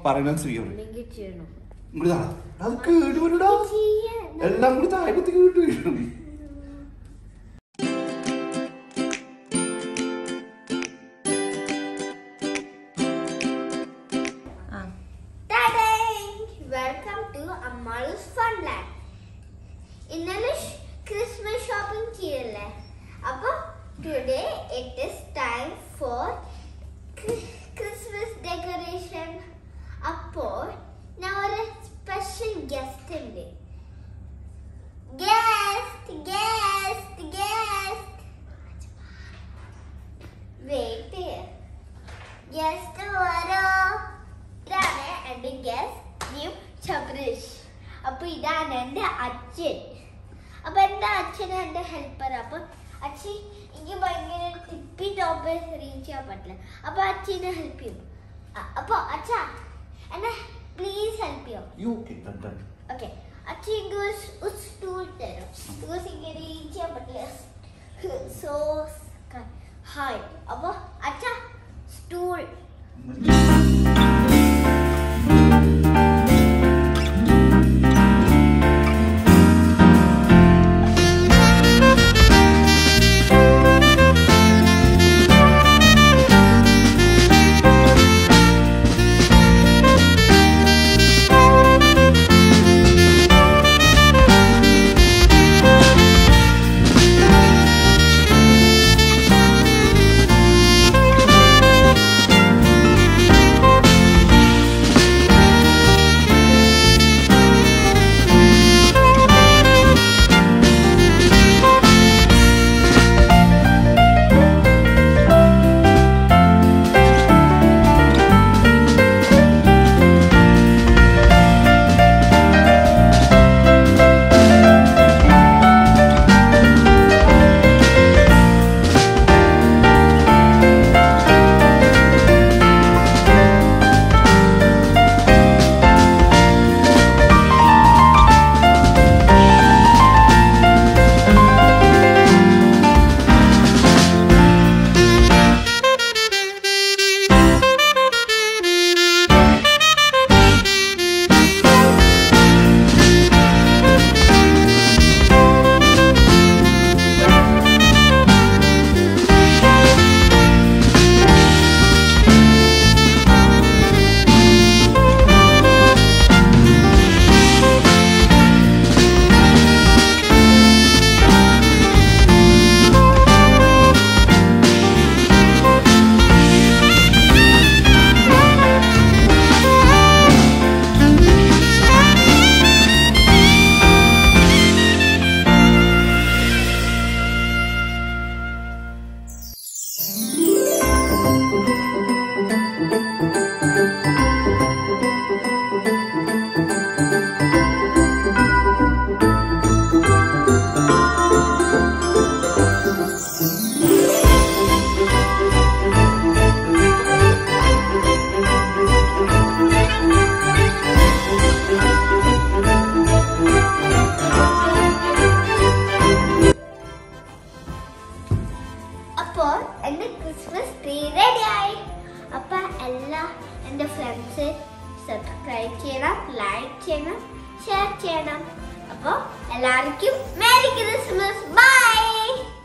പറയുന്നത് സ്വീകരിക്കും അല്ലെങ്കിൽ ചെയ്യണം ഇങ്ങോട്ട് താ. അത് കേടുവരുടാ എല്ലാം കൂടി താഴത്ത് കേട്ടു വീഴും വെൽക്കം ടു അമ്മാളൂസ് ഫൺലാൻഡ് ഇന്നലെ ക്രിസ്മസ് ഷോപ്പിംഗ് ചെയ്യല്ലേ അപ്പൊ today it is time for Christmas decoration അപ്പോൾ ഞാൻ ഒരു സ്പെഷ്യൽ ഗസ്റ്റ് ഉണ്ട് guest guest guest wait guest വരോ ഇതാണ് എൻ്റെ ഗസ്റ്റ് നെയിം ശബരീഷ് അപ്പൊ ഇതാണ് എൻ്റെ അച്ഛൻ അപ്പൊ എൻ്റെ അച്ഛന് എൻ്റെ ഹെൽപ്പർ അപ്പൊ അച്ഛൻ എനിക്ക് ഭയങ്കര ടിപ്പി ടോപ്പ് റീച്ച് ചെയ്യാൻ പറ്റില്ല അപ്പൊ അച്ഛനെ ഹെൽപ്പ് ചെയ്യും അ- അപ്പൊ അച്ഛാ എന്നെ പ്ലീസ് ഹെൽപ്പ് ചെയ്യോ you okay done done okay അച്ഛൻ എനിക്ക് ഒരു സ്- ഒരു സ്റ്റൂൾ തരും ബിക്കോസ് എനിക്ക് റീച്ച് ചെയ്യാൻ പറ്റില്ല സോ ഹായ് അപ്പൊ അച്ഛാ സ്റ്റൂൾ അപ്പോൾ എൻ്റെ ക്രിസ്മസ് ട്രീ റെഡിയായി അപ്പൊ എല്ലാ എൻ്റെ ഫ്രണ്ട്സ് സബ്സ്ക്രൈബ് ചെയ്യണം ലൈക്ക് ചെയ്യണം ഷെയർ ചെയ്യണം അപ്പോൾ എല്ലാവർക്കും മേരി ക്രിസ്മസ് ബൈ